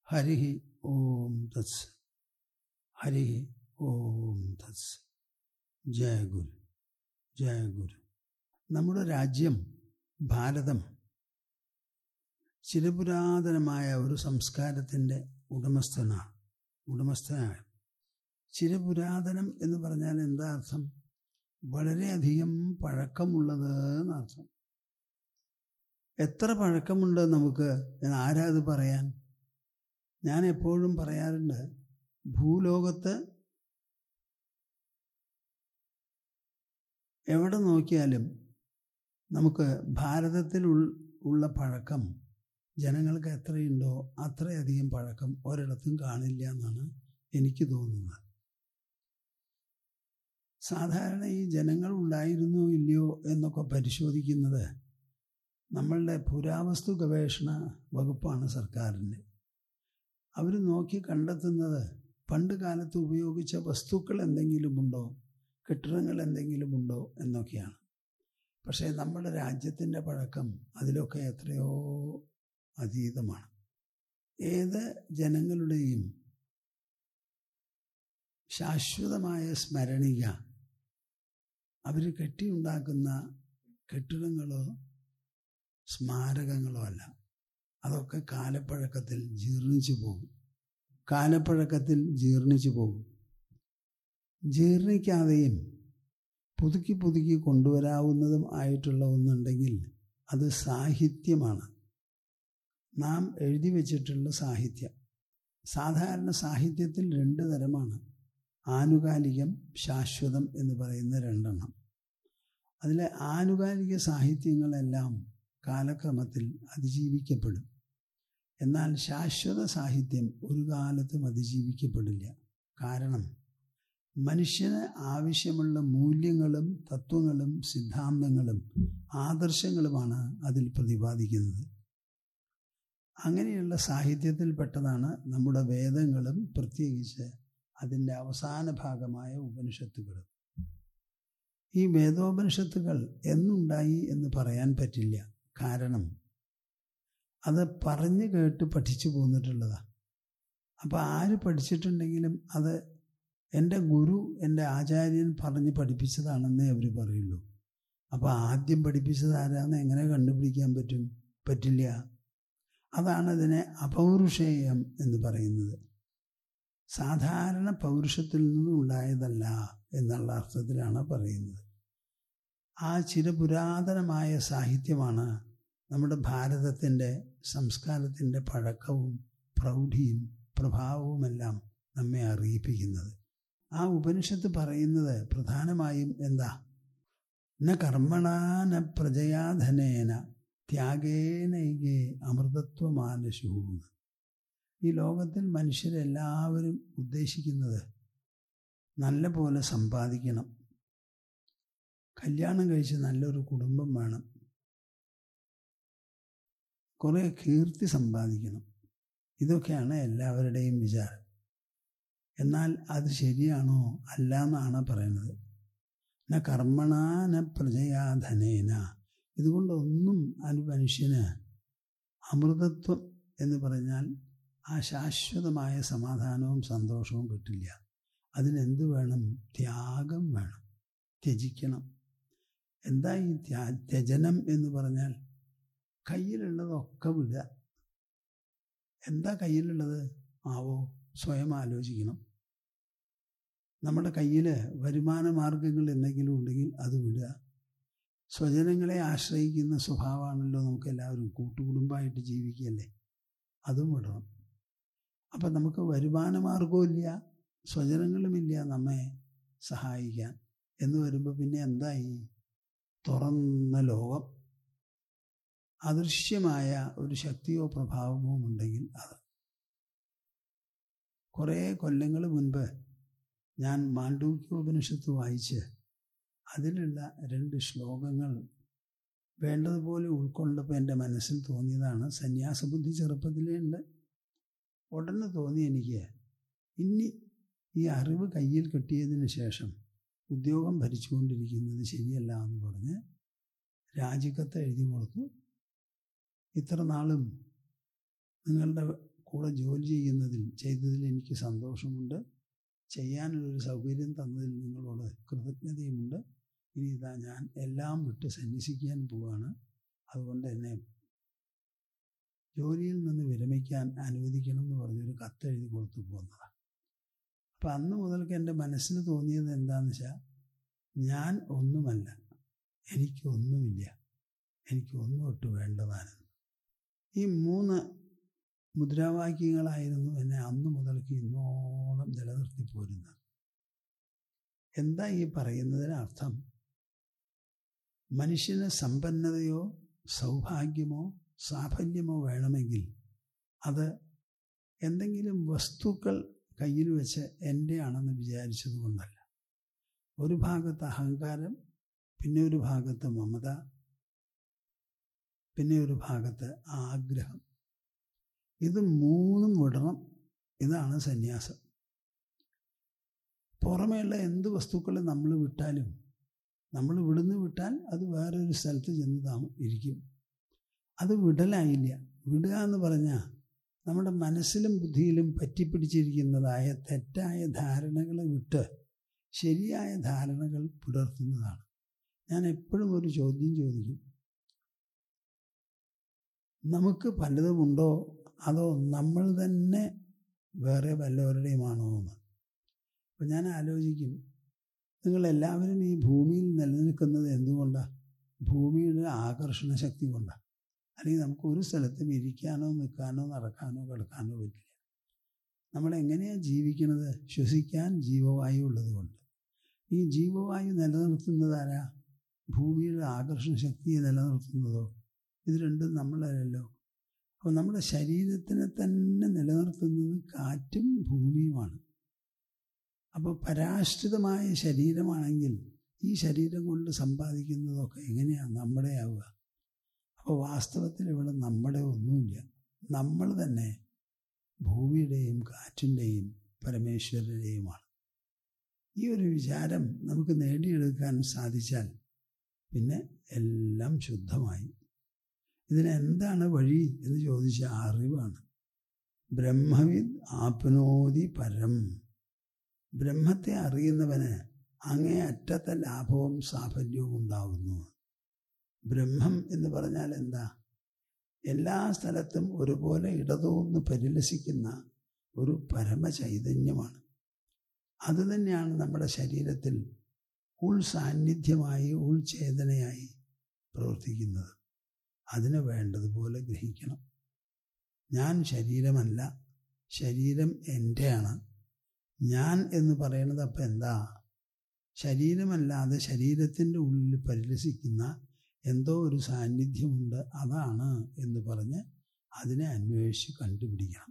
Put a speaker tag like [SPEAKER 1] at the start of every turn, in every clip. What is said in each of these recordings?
[SPEAKER 1] ഹരി ഓം തത്സ് ഹരി ഓം തത്സ് ജയ ഗുരു ജയ ഗുരു നമ്മുടെ രാജ്യം ഭാരതം ചിരപുരാതനമായ ഒരു സംസ്കാരത്തിൻ്റെ ഉടമസ്ഥനാണ് ഉടമസ്ഥനാണ് ചിരപുരാതനം എന്ന് പറഞ്ഞാൽ എന്താ അർത്ഥം വളരെയധികം പഴക്കമുള്ളത് എന്നർത്ഥം എത്ര പഴക്കമുണ്ട് നമുക്ക് എന്ന് ആരാ അത് പറയാൻ ഞാൻ എപ്പോഴും പറയാറുണ്ട് ഭൂലോകത്ത് എവിടെ നോക്കിയാലും നമുക്ക് ഭാരതത്തിൽ ഉള്ള പഴക്കം ജനങ്ങൾക്ക് എത്രയുണ്ടോ അത്രയധികം പഴക്കം ഒരിടത്തും കാണില്ല എന്നാണ് എനിക്ക് തോന്നുന്നത് സാധാരണ ഈ ജനങ്ങൾ ഉണ്ടായിരുന്നോ ഇല്ലയോ എന്നൊക്കെ പരിശോധിക്കുന്നത് നമ്മളുടെ പുരാവസ്തു ഗവേഷണ വകുപ്പാണ് സർക്കാരിൻ്റെ അവർ നോക്കി കണ്ടെത്തുന്നത് പണ്ട് കാലത്ത് ഉപയോഗിച്ച വസ്തുക്കൾ എന്തെങ്കിലുമുണ്ടോ കെട്ടിടങ്ങൾ എന്തെങ്കിലുമുണ്ടോ എന്നൊക്കെയാണ് പക്ഷേ നമ്മുടെ രാജ്യത്തിൻ്റെ പഴക്കം അതിലൊക്കെ എത്രയോ അതീതമാണ് ഏത് ജനങ്ങളുടെയും ശാശ്വതമായ സ്മരണിക അവർ കെട്ടിയുണ്ടാക്കുന്ന കെട്ടിടങ്ങളോ സ്മാരകങ്ങളോ അല്ല അതൊക്കെ കാലപ്പഴക്കത്തിൽ ജീർണിച്ചു പോകും കാലപ്പഴക്കത്തിൽ ജീർണിച്ചു പോകും ജീർണിക്കാതെയും പുതുക്കി പുതുക്കി കൊണ്ടുവരാവുന്നതും ആയിട്ടുള്ള ഒന്നുണ്ടെങ്കിൽ അത് സാഹിത്യമാണ് നാം എഴുതി വച്ചിട്ടുള്ള സാഹിത്യം സാധാരണ സാഹിത്യത്തിൽ രണ്ട് തരമാണ് ആനുകാലികം ശാശ്വതം എന്ന് പറയുന്ന രണ്ടെണ്ണം അതിലെ ആനുകാലിക സാഹിത്യങ്ങളെല്ലാം കാലക്രമത്തിൽ അതിജീവിക്കപ്പെടും എന്നാൽ ശാശ്വത സാഹിത്യം ഒരു കാലത്തും അതിജീവിക്കപ്പെടില്ല കാരണം മനുഷ്യന് ആവശ്യമുള്ള മൂല്യങ്ങളും തത്വങ്ങളും സിദ്ധാന്തങ്ങളും ആദർശങ്ങളുമാണ് അതിൽ പ്രതിപാദിക്കുന്നത് അങ്ങനെയുള്ള സാഹിത്യത്തിൽപ്പെട്ടതാണ് നമ്മുടെ വേദങ്ങളും പ്രത്യേകിച്ച് അതിൻ്റെ അവസാന ഭാഗമായ ഉപനിഷത്തുകളും ഈ വേദോപനിഷത്തുകൾ എന്നുണ്ടായി എന്ന് പറയാൻ പറ്റില്ല കാരണം അത് പറഞ്ഞു കേട്ട് പഠിച്ചു പോന്നിട്ടുള്ളതാണ് അപ്പോൾ ആര് പഠിച്ചിട്ടുണ്ടെങ്കിലും അത് എൻ്റെ ഗുരു എൻ്റെ ആചാര്യൻ പറഞ്ഞ് പഠിപ്പിച്ചതാണെന്നേ അവർ പറയുള്ളൂ അപ്പോൾ ആദ്യം പഠിപ്പിച്ചത് ആരാന്ന് എങ്ങനെ കണ്ടുപിടിക്കാൻ പറ്റും പറ്റില്ല അതാണ് ഇതിനെ അപൗരുഷേയം എന്ന് പറയുന്നത് സാധാരണ പൗരുഷത്തിൽ നിന്നും ഉണ്ടായതല്ല എന്നുള്ള അർത്ഥത്തിലാണ് പറയുന്നത് ആ ചിരപുരാതനമായ സാഹിത്യമാണ് നമ്മുടെ ഭാരതത്തിൻ്റെ സംസ്കാരത്തിൻ്റെ പഴക്കവും പ്രൗഢിയും പ്രഭാവവുമെല്ലാം നമ്മെ അറിയിപ്പിക്കുന്നത് ആ ഉപനിഷത്ത് പറയുന്നത് പ്രധാനമായും എന്താ ന കർമ്മണാന പ്രജയാധനേന ത്യാഗേനൈകേ അമൃതത്വമാനശൂന്ന് ഈ ലോകത്തിൽ മനുഷ്യരെല്ലാവരും ഉദ്ദേശിക്കുന്നത് നല്ല പോലെ സമ്പാദിക്കണം കല്യാണം കഴിച്ച് നല്ലൊരു കുടുംബം വേണം കുറേ കീർത്തി സമ്പാദിക്കണം ഇതൊക്കെയാണ് എല്ലാവരുടെയും വിചാരം എന്നാൽ അത് ശരിയാണോ അല്ല എന്നാണ് പറയുന്നത് ന കർമ്മണാന പ്രജയാധനേന ഇതുകൊണ്ടൊന്നും അനു മനുഷ്യന് അമൃതത്വം എന്ന് പറഞ്ഞാൽ ആ ശാശ്വതമായ സമാധാനവും സന്തോഷവും കിട്ടില്ല അതിനെന്ത് വേണം ത്യാഗം വേണം ത്യജിക്കണം എന്താ ഈ ത്യാ ത്യജനം എന്ന് പറഞ്ഞാൽ കയ്യിലുള്ളതൊക്കെ വിടുക എന്താ കയ്യിലുള്ളത് ആവോ സ്വയം ആലോചിക്കണം നമ്മുടെ കയ്യിൽ വരുമാന മാർഗങ്ങൾ എന്തെങ്കിലും ഉണ്ടെങ്കിൽ അത് വിടുക സ്വജനങ്ങളെ ആശ്രയിക്കുന്ന സ്വഭാവമാണല്ലോ നമുക്ക് എല്ലാവരും കൂട്ടുകുടുംബമായിട്ട് ജീവിക്കുകയല്ലേ അതും വിടണം അപ്പം നമുക്ക് വരുമാന മാർഗവുമില്ല സ്വജനങ്ങളുമില്ല നമ്മെ സഹായിക്കാൻ എന്ന് വരുമ്പോൾ പിന്നെ എന്തായി തുറന്ന ലോകം അദൃശ്യമായ ഒരു ശക്തിയോ പ്രഭാവമോ ഉണ്ടെങ്കിൽ അത് കുറേ കൊല്ലങ്ങൾ മുൻപ് ഞാൻ മാണ്ഡൂക്യോപനിഷത്ത് വായിച്ച് അതിലുള്ള രണ്ട് ശ്ലോകങ്ങൾ വേണ്ടതുപോലെ ഉൾക്കൊണ്ടപ്പോൾ എൻ്റെ മനസ്സിൽ തോന്നിയതാണ് സന്യാസബുദ്ധി ചെറുപ്പത്തിലേ ഉണ്ട് ഉടനെ തോന്നി എനിക്ക് ഇനി ഈ അറിവ് കയ്യിൽ കിട്ടിയതിന് ശേഷം ഉദ്യോഗം ഭരിച്ചുകൊണ്ടിരിക്കുന്നത് ശരിയല്ല എന്ന് പറഞ്ഞ് രാജിക്കത്ത് എഴുതി കൊടുത്തു ഇത്ര നാളും നിങ്ങളുടെ കൂടെ ജോലി ചെയ്യുന്നതിൽ ചെയ്തതിൽ എനിക്ക് സന്തോഷമുണ്ട് ചെയ്യാനുള്ളൊരു സൗകര്യം തന്നതിൽ നിങ്ങളോട് കൃതജ്ഞതയുമുണ്ട് ഇനി ഇതാ ഞാൻ എല്ലാം വിട്ട് സന്യസിക്കാൻ പോവാണ് അതുകൊണ്ട് എന്നെ ജോലിയിൽ നിന്ന് വിരമിക്കാൻ അനുവദിക്കണം എന്ന് പറഞ്ഞൊരു കത്തെഴുതി കൊടുത്തു പോകുന്നതാണ് അപ്പം അന്ന് മുതൽക്ക് എൻ്റെ മനസ്സിൽ തോന്നിയത് എന്താണെന്ന് വെച്ചാൽ ഞാൻ ഒന്നുമല്ല എനിക്കൊന്നുമില്ല എനിക്കൊന്നും ഒട്ട് വേണ്ടതാണ് ഈ മൂന്ന് മുദ്രാവാക്യങ്ങളായിരുന്നു എന്നെ അന്ന് മുതൽക്ക് ഇന്നോളം നിലനിർത്തി പോരുന്നത് എന്താ ഈ പറയുന്നതിന് അർത്ഥം മനുഷ്യന് സമ്പന്നതയോ സൗഭാഗ്യമോ സാഫല്യമോ വേണമെങ്കിൽ അത് എന്തെങ്കിലും വസ്തുക്കൾ കയ്യിൽ വെച്ച് എൻ്റെ ആണെന്ന് വിചാരിച്ചത് കൊണ്ടല്ല ഒരു ഭാഗത്ത് അഹങ്കാരം പിന്നെ ഒരു ഭാഗത്ത് മമത പിന്നെ ഒരു ഭാഗത്ത് ആഗ്രഹം ഇത് മൂന്നും വിടണം ഇതാണ് സന്യാസം പുറമേയുള്ള എന്ത് വസ്തുക്കൾ നമ്മൾ വിട്ടാലും നമ്മൾ ഇവിടുന്ന് വിട്ടാൽ അത് വേറൊരു സ്ഥലത്ത് ചെന്ന് താമ ഇരിക്കും അത് വിടലായില്ല വിടുക എന്ന് പറഞ്ഞാൽ നമ്മുടെ മനസ്സിലും ബുദ്ധിയിലും പറ്റിപ്പിടിച്ചിരിക്കുന്നതായ തെറ്റായ ധാരണകളെ വിട്ട് ശരിയായ ധാരണകൾ പുലർത്തുന്നതാണ് ഞാൻ എപ്പോഴും ഒരു ചോദ്യം ചോദിക്കും നമുക്ക് പലതുമുണ്ടോ അതോ നമ്മൾ തന്നെ വേറെ വല്ലവരുടെയുമാണോ എന്ന് അപ്പം ഞാൻ ആലോചിക്കും നിങ്ങളെല്ലാവരും ഈ ഭൂമിയിൽ നിലനിൽക്കുന്നത് എന്തുകൊണ്ടാണ് ഭൂമിയുടെ ആകർഷണ ശക്തി കൊണ്ടാണ് അല്ലെങ്കിൽ നമുക്ക് ഒരു സ്ഥലത്തും ഇരിക്കാനോ നിൽക്കാനോ നടക്കാനോ കിടക്കാനോ പറ്റില്ല നമ്മളെങ്ങനെയാണ് ജീവിക്കുന്നത് ശ്വസിക്കാൻ ജീവവായു ഉള്ളതുകൊണ്ട് ഈ ജീവവായു നിലനിർത്തുന്നതാരാ ഭൂമിയുടെ ആകർഷണ ശക്തിയെ നിലനിർത്തുന്നതോ ഇത് രണ്ടും നമ്മളല്ലല്ലോ അപ്പോൾ നമ്മുടെ ശരീരത്തിനെ തന്നെ നിലനിർത്തുന്നത് കാറ്റും ഭൂമിയുമാണ് അപ്പോൾ പരാശ്രിതമായ ശരീരമാണെങ്കിൽ ഈ ശരീരം കൊണ്ട് സമ്പാദിക്കുന്നതൊക്കെ എങ്ങനെയാണ് നമ്മുടെ ആവുക അപ്പോൾ വാസ്തവത്തിൽ ഇവിടെ നമ്മുടെ ഒന്നുമില്ല നമ്മൾ തന്നെ ഭൂമിയുടെയും കാറ്റിൻ്റെയും പരമേശ്വരൻ്റെയുമാണ് ഈ ഒരു വിചാരം നമുക്ക് നേടിയെടുക്കാൻ സാധിച്ചാൽ പിന്നെ എല്ലാം ശുദ്ധമായി ഇതിന് എന്താണ് വഴി എന്ന് ചോദിച്ച അറിവാണ് ബ്രഹ്മവിദ് ആപ്നോതി പരം ബ്രഹ്മത്തെ അറിയുന്നവന് അങ്ങേ അറ്റത്തെ ലാഭവും സാഫല്യവും ഉണ്ടാകുന്നു ബ്രഹ്മം എന്ന് പറഞ്ഞാൽ എന്താ എല്ലാ സ്ഥലത്തും ഒരുപോലെ ഇടതൂർന്ന് പരിലസിക്കുന്ന ഒരു പരമചൈതന്യമാണ് അതുതന്നെയാണ് നമ്മുടെ ശരീരത്തിൽ ഉൾ സാന്നിധ്യമായി ഉൾചേതനയായി പ്രവർത്തിക്കുന്നത് അതിന് വേണ്ടതുപോലെ ഗ്രഹിക്കണം ഞാൻ ശരീരമല്ല ശരീരം എൻ്റെയാണ് ഞാൻ എന്ന് പറയുന്നത് അപ്പം എന്താ ശരീരമല്ലാതെ ശരീരത്തിൻ്റെ ഉള്ളിൽ പരിലസിക്കുന്ന എന്തോ ഒരു സാന്നിധ്യമുണ്ട് അതാണ് എന്ന് പറഞ്ഞ് അതിനെ അന്വേഷിച്ച് കണ്ടുപിടിക്കണം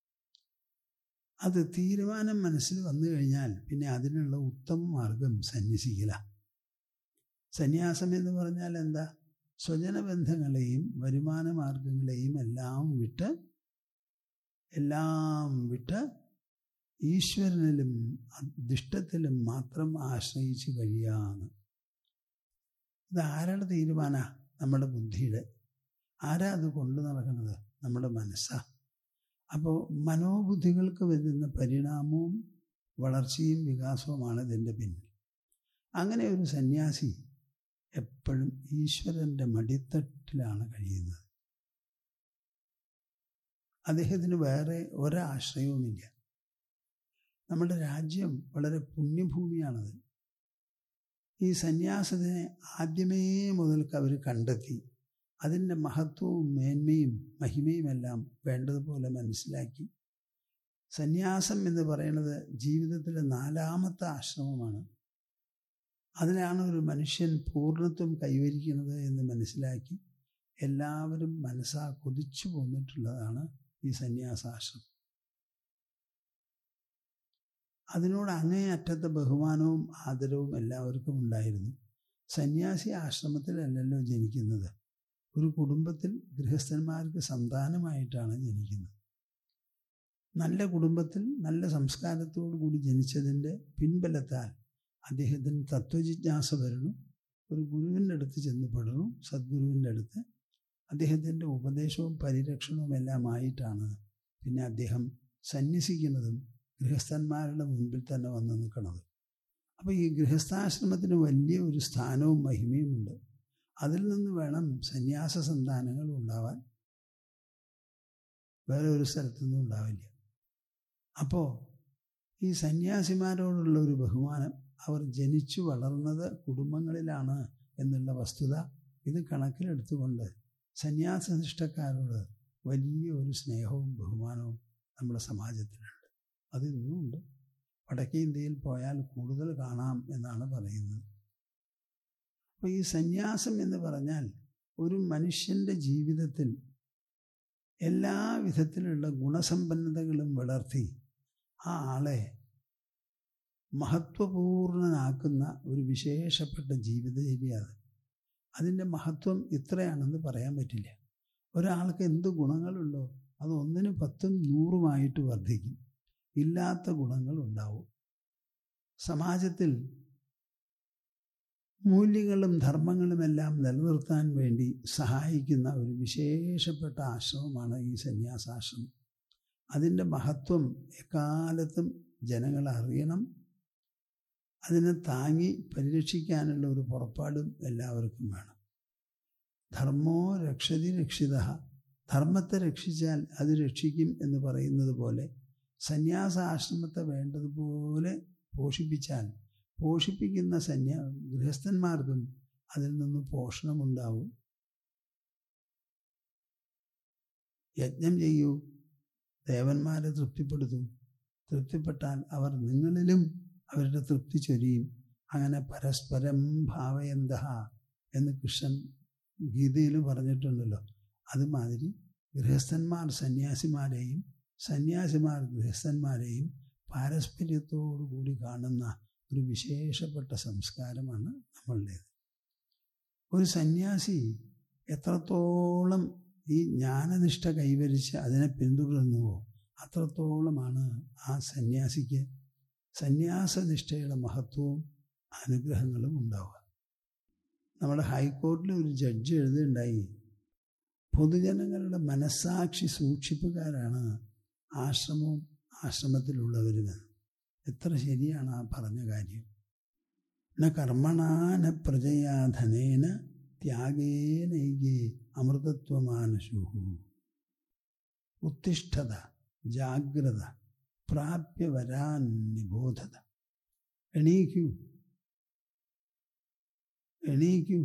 [SPEAKER 1] അത് തീരുമാനം മനസ്സിൽ വന്നു കഴിഞ്ഞാൽ പിന്നെ അതിനുള്ള ഉത്തമ മാർഗം സന്യസിക്കല സന്യാസം എന്ന് പറഞ്ഞാൽ എന്താ സ്വജനബന്ധങ്ങളെയും വരുമാന മാർഗങ്ങളെയും എല്ലാം വിട്ട് എല്ലാം വിട്ട് ഈശ്വരനിലും ദിഷ്ടത്തിലും മാത്രം ആശ്രയിച്ച് കഴിയാന്ന് ഇത് ആരുടെ തീരുമാന നമ്മുടെ ബുദ്ധിയുടെ ആരാ അത് കൊണ്ടു നടക്കുന്നത് നമ്മുടെ മനസ്സാ അപ്പോൾ മനോബുദ്ധികൾക്ക് വരുന്ന പരിണാമവും വളർച്ചയും വികാസവുമാണ് ഇതിൻ്റെ പിന്നിൽ അങ്ങനെ ഒരു സന്യാസി എപ്പോഴും ഈശ്വരൻ്റെ മടിത്തട്ടിലാണ് കഴിയുന്നത് അദ്ദേഹത്തിന് വേറെ ഒരാശ്രയവുമില്ല നമ്മുടെ രാജ്യം വളരെ പുണ്യഭൂമിയാണത് ഈ സന്യാസത്തിനെ ആദ്യമേ മുതൽക്ക് അവർ കണ്ടെത്തി അതിൻ്റെ മഹത്വവും മേന്മയും മഹിമയുമെല്ലാം വേണ്ടതുപോലെ മനസ്സിലാക്കി സന്യാസം എന്ന് പറയുന്നത് ജീവിതത്തിലെ നാലാമത്തെ ആശ്രമമാണ് അതിലാണ് ഒരു മനുഷ്യൻ പൂർണ്ണത്വം കൈവരിക്കുന്നത് എന്ന് മനസ്സിലാക്കി എല്ലാവരും മനസ്സാ കൊതിച്ചു പോന്നിട്ടുള്ളതാണ് ഈ സന്യാസാശ്രമം അതിനോട് അങ്ങേയറ്റത്തെ ബഹുമാനവും ആദരവും എല്ലാവർക്കും ഉണ്ടായിരുന്നു സന്യാസി ആശ്രമത്തിലല്ലല്ലോ ജനിക്കുന്നത് ഒരു കുടുംബത്തിൽ ഗൃഹസ്ഥന്മാർക്ക് സന്താനമായിട്ടാണ് ജനിക്കുന്നത് നല്ല കുടുംബത്തിൽ നല്ല സംസ്കാരത്തോടു കൂടി ജനിച്ചതിൻ്റെ പിൻബലത്താൽ അദ്ദേഹത്തിന് തത്വജിജ്ഞാസ വരണം ഒരു ഗുരുവിൻ്റെ അടുത്ത് ചെന്ന് പെടണം സദ്ഗുരുവിൻ്റെ അടുത്ത് അദ്ദേഹത്തിൻ്റെ ഉപദേശവും പരിരക്ഷണവും എല്ലാം ആയിട്ടാണ് പിന്നെ അദ്ദേഹം സന്യസിക്കുന്നതും ഗൃഹസ്ഥന്മാരുടെ മുൻപിൽ തന്നെ വന്ന് നിൽക്കുന്നത് അപ്പോൾ ഈ ഗൃഹസ്ഥാശ്രമത്തിന് വലിയ ഒരു സ്ഥാനവും മഹിമയുമുണ്ട് അതിൽ നിന്ന് വേണം സന്യാസ സന്താനങ്ങൾ ഉണ്ടാവാൻ വേറെ ഒരു സ്ഥലത്തൊന്നും ഉണ്ടാവില്ല അപ്പോൾ ഈ സന്യാസിമാരോടുള്ള ഒരു ബഹുമാനം അവർ ജനിച്ചു വളർന്നത് കുടുംബങ്ങളിലാണ് എന്നുള്ള വസ്തുത ഇത് കണക്കിലെടുത്തുകൊണ്ട് സന്യാസനിഷ്ഠക്കാരോട് വലിയ ഒരു സ്നേഹവും ബഹുമാനവും നമ്മുടെ സമാജത്തിലുണ്ട് അത് ഇന്നുമുണ്ട് വടക്കേ ഇന്ത്യയിൽ പോയാൽ കൂടുതൽ കാണാം എന്നാണ് പറയുന്നത് അപ്പോൾ ഈ സന്യാസം എന്ന് പറഞ്ഞാൽ ഒരു മനുഷ്യൻ്റെ ജീവിതത്തിൽ എല്ലാ വിധത്തിലുള്ള ഗുണസമ്പന്നതകളും വളർത്തി ആ ആളെ മഹത്വപൂർണനാക്കുന്ന ഒരു വിശേഷപ്പെട്ട ജീവിതചര്യയാണ് അതിൻ്റെ മഹത്വം ഇത്രയാണെന്ന് പറയാൻ പറ്റില്ല ഒരാൾക്ക് എന്ത് ഗുണങ്ങളുള്ളോ അത് ഒന്നിനും പത്തും നൂറുമായിട്ട് വർദ്ധിക്കും ഇല്ലാത്ത ഗുണങ്ങൾ ഉണ്ടാവും സമാജത്തിൽ മൂല്യങ്ങളും ധർമ്മങ്ങളുമെല്ലാം നിലനിർത്താൻ വേണ്ടി സഹായിക്കുന്ന ഒരു വിശേഷപ്പെട്ട ആശ്രമമാണ് ഈ സന്യാസാശ്രമം അതിൻ്റെ മഹത്വം എക്കാലത്തും ജനങ്ങൾ അറിയണം അതിനെ താങ്ങി പരിരക്ഷിക്കാനുള്ള ഒരു പുറപ്പാടും എല്ലാവർക്കും വേണം ധർമ്മോ രക്ഷതി രക്ഷിത ധർമ്മത്തെ രക്ഷിച്ചാൽ അത് രക്ഷിക്കും എന്ന് പറയുന്നത് പോലെ സന്യാസ ആശ്രമത്തെ വേണ്ടതുപോലെ പോഷിപ്പിച്ചാൽ പോഷിപ്പിക്കുന്ന സന്യാ ഗൃഹസ്ഥന്മാർക്കും അതിൽ നിന്ന് പോഷണമുണ്ടാവും യജ്ഞം ചെയ്യൂ ദേവന്മാരെ തൃപ്തിപ്പെടുത്തും തൃപ്തിപ്പെട്ടാൽ അവർ നിങ്ങളിലും അവരുടെ തൃപ്തി ചൊരിയും അങ്ങനെ പരസ്പരം ഭാവയന്ത എന്ന് കൃഷ്ണൻ ഗീതയിൽ പറഞ്ഞിട്ടുണ്ടല്ലോ അതുമാതിരി ഗൃഹസ്ഥന്മാർ സന്യാസിമാരെയും സന്യാസിമാർ ഗൃഹസ്ഥന്മാരെയും പാരസ്പര്യത്തോടു കൂടി കാണുന്ന ഒരു വിശേഷപ്പെട്ട സംസ്കാരമാണ് നമ്മളുടേത് ഒരു സന്യാസി എത്രത്തോളം ഈ ജ്ഞാനനിഷ്ഠ കൈവരിച്ച് അതിനെ പിന്തുടരുന്നുവോ അത്രത്തോളമാണ് ആ സന്യാസിക്ക് സന്യാസനിഷ്ഠയുടെ മഹത്വവും അനുഗ്രഹങ്ങളും ഉണ്ടാവുക നമ്മുടെ ഹൈക്കോടതിയിൽ ഒരു ജഡ്ജ് എഴുതുണ്ടായി പൊതുജനങ്ങളുടെ മനസ്സാക്ഷി സൂക്ഷിപ്പുകാരാണ് ആശ്രമവും ആശ്രമത്തിലുള്ളവരുമെന്ന് എത്ര ശരിയാണ് ആ പറഞ്ഞ കാര്യം ന കർമ്മണാന പ്രജയാ ധനേന ത്യാഗേനൈകേ അമൃതത്വമാനുഷുഹു ഉത്തിഷ്ഠത ജാഗ്രത പ്രാപ്യ വരാൻ നിബോധത എണീക്കൂ എണീക്കൂ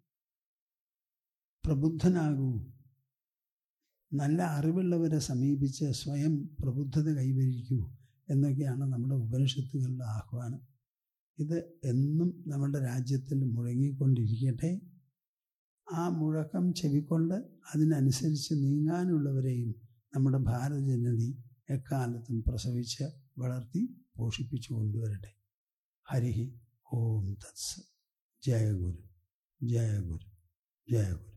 [SPEAKER 1] പ്രബുദ്ധനാകൂ നല്ല അറിവുള്ളവരെ സമീപിച്ച് സ്വയം പ്രബുദ്ധത കൈവരിക്കൂ എന്നൊക്കെയാണ് നമ്മുടെ ഉപനിഷത്തുകളുടെ ആഹ്വാനം ഇത് എന്നും നമ്മുടെ രാജ്യത്തിൽ മുഴങ്ങിക്കൊണ്ടിരിക്കട്ടെ ആ മുഴക്കം ചെവിക്കൊണ്ട് അതിനനുസരിച്ച് നീങ്ങാനുള്ളവരെയും നമ്മുടെ ഭാരതജനതി എക്കാലത്തും പ്രസവിച്ച് വളർത്തി പോഷിപ്പിച്ചു കൊണ്ടുവരട്ടെ ഹരി ഓം തത്സ് ജയ ഗുരു ജയ ഗുരു ജയ ഗുരു